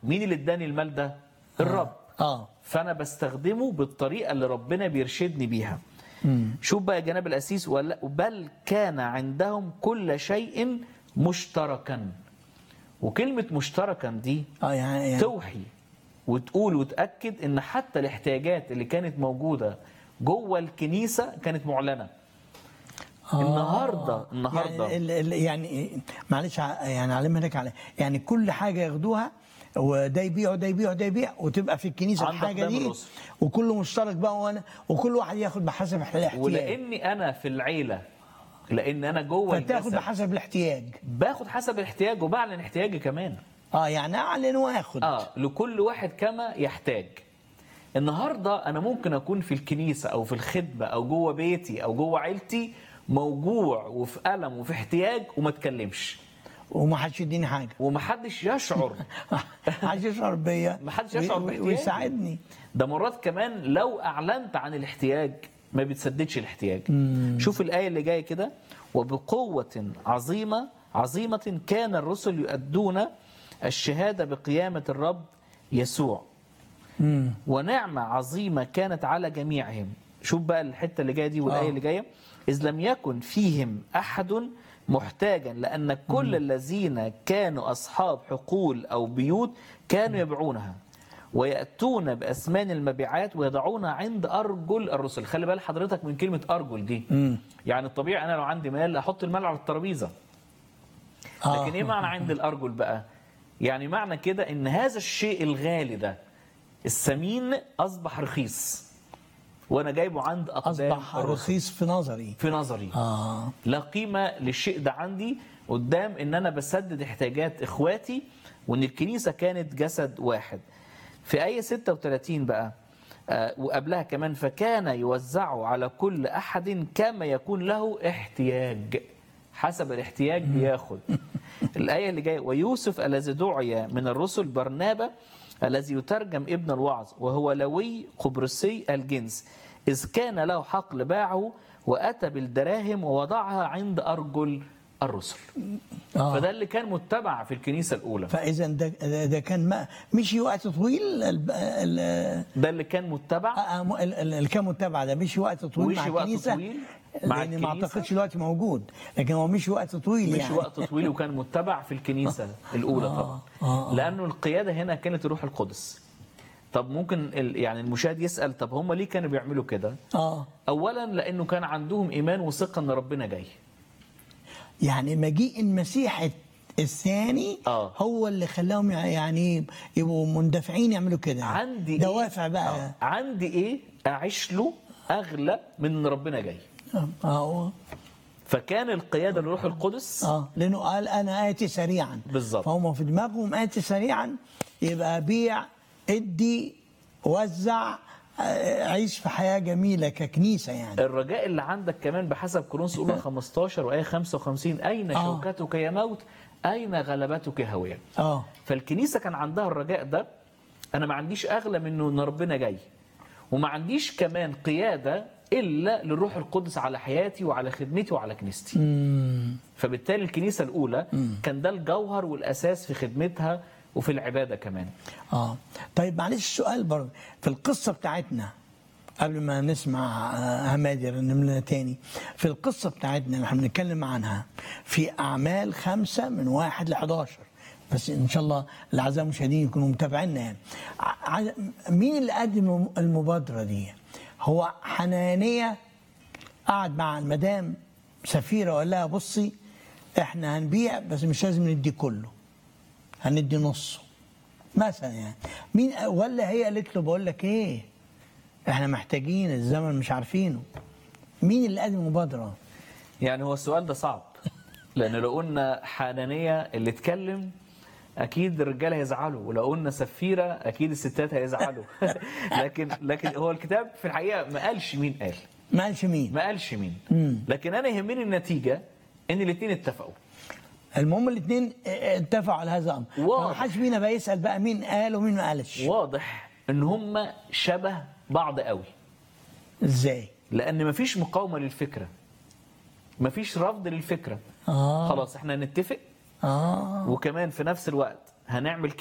مين اللي اداني المال ده الرب اه فانا بستخدمه بالطريقه اللي ربنا بيرشدني بيها شوف بقى جناب الاسيس ولا بل كان عندهم كل شيء مشتركا وكلمه مشتركا دي اه يعني, يعني توحي وتقول وتاكد ان حتى الاحتياجات اللي كانت موجوده جوه الكنيسه كانت معلنه النهارده النهارده يعني, ال- ال- يعني معلش ع- يعني علمها لك على يعني كل حاجه ياخدوها وده يبيع وده يبيع وده يبيع وتبقى في الكنيسه عند الحاجه أقدام دي الرسل. وكله مشترك بقى وانا وكل واحد ياخد بحسب الاحتياج ولاني انا في العيله لان انا جوه فتاخد الجسد بحسب الاحتياج باخد حسب الاحتياج وبعلن احتياجي كمان اه يعني اعلن واخد اه لكل واحد كما يحتاج النهارده انا ممكن اكون في الكنيسه او في الخدمه او جوه بيتي او جوه عيلتي موجوع وفي الم وفي احتياج وما اتكلمش وما حدش يديني حاجه ومحدش يشعر حدش يشعر بيا محدش يشعر وي- باحتياجي. ويساعدني ده مرات كمان لو اعلنت عن الاحتياج ما بتسددش الاحتياج شوف الايه اللي جايه كده وبقوه عظيمه عظيمه كان الرسل يؤدون الشهاده بقيامه الرب يسوع ونعمه عظيمه كانت على جميعهم شوف بقى الحته اللي جايه دي والايه آه. اللي جايه اذ لم يكن فيهم احد محتاجا لان كل الذين كانوا اصحاب حقول او بيوت كانوا يبيعونها وياتون باثمان المبيعات ويضعونها عند ارجل الرسل خلي بال حضرتك من كلمه ارجل دي يعني الطبيعي انا لو عندي مال احط المال على الترابيزه آه. لكن ايه معنى عند الارجل بقى يعني معنى كده ان هذا الشيء الغالي ده الثمين اصبح رخيص وانا جايبه عند اقدام اصبح الرسل رخيص في نظري في نظري اه لا قيمة للشيء ده عندي قدام ان انا بسدد احتياجات اخواتي وان الكنيسة كانت جسد واحد في آية 36 بقى آه، وقبلها كمان فكان يوزع على كل أحد كما يكون له احتياج حسب الاحتياج بياخد الآية اللي جاية ويوسف الذي دعي من الرسل برنابا الذي يترجم ابن الوعظ وهو لوي قبرصي الجنس إذ كان له حقل باعه وأتى بالدراهم ووضعها عند أرجل الرسل اه فده اللي كان متبع في الكنيسة الأولى فاذا ده ده ده كان ما مشي وقت طويل ال- ال- ده اللي كان متبع آه، آه، م- ال- ال- اللي كان متبع ده مشي وقت طويل ومشي مع وقت الكنيسه طويل مع لان ما الكنيسة. اعتقدش دلوقتي موجود لكن هو مشي وقت طويل مش يعني وقت طويل وكان متبع في الكنيسة الأولى طبعا آه، آه. لأنه القيادة هنا كانت الروح القدس طب ممكن ال- يعني المشاهد يسأل طب هم ليه كانوا بيعملوا كده اه أولا لأنه كان عندهم إيمان وثقة أن ربنا جاي يعني مجيء المسيح الثاني آه. هو اللي خلاهم يعني يبقوا مندفعين يعملوا كده عندي دوافع إيه؟ بقى آه. عندي إيه أعيش له أغلى من أن ربنا جاي اه اه فكان القيادة للروح القدس اه لانه قال انا اتي سريعا بالظبط. فهم في دماغهم اتي سريعا يبقى بيع ادي وزع آه، عيش في حياه جميله ككنيسه يعني الرجاء اللي عندك كمان بحسب كورنثوس الاولى 15 وايه 55 اين آه. شوكتك يا موت اين غلبتك يا هويه اه فالكنيسه كان عندها الرجاء ده انا ما عنديش اغلى منه ان ربنا جاي وما عنديش كمان قياده الا للروح القدس على حياتي وعلى خدمتي وعلى كنيستي فبالتالي الكنيسه الاولى كان ده الجوهر والاساس في خدمتها وفي العباده كمان اه طيب معلش سؤال برضه في القصه بتاعتنا قبل ما نسمع آه، همادي يرنم لنا تاني في القصه بتاعتنا اللي احنا بنتكلم عنها في اعمال خمسه من واحد ل 11 بس ان شاء الله الاعزاء المشاهدين يكونوا متابعينا يعني ع- ع- مين اللي قدم المبادره دي؟ هو حنانيه قعد مع المدام سفيره وقال لها بصي احنا هنبيع بس مش لازم ندي كله هندي نصه مثلا يعني مين ولا هي قالت له بقول لك ايه احنا محتاجين الزمن مش عارفينه مين اللي قدم المبادره يعني هو السؤال ده صعب لان لو قلنا حنانيه اللي اتكلم اكيد الرجاله هيزعلوا ولو قلنا سفيره اكيد الستات هيزعلوا لكن لكن هو الكتاب في الحقيقه ما قالش مين قال ما قالش مين ما قالش مين لكن انا يهمني النتيجه ان الاثنين اتفقوا المهم الاثنين اتفقوا على هذا الامر واضح. ما حدش فينا بقى يسال بقى مين قال ومين ما قالش واضح ان هم شبه بعض قوي ازاي لان مفيش مقاومه للفكره مفيش رفض للفكره اه خلاص احنا هنتفق اه وكمان في نفس الوقت هنعمل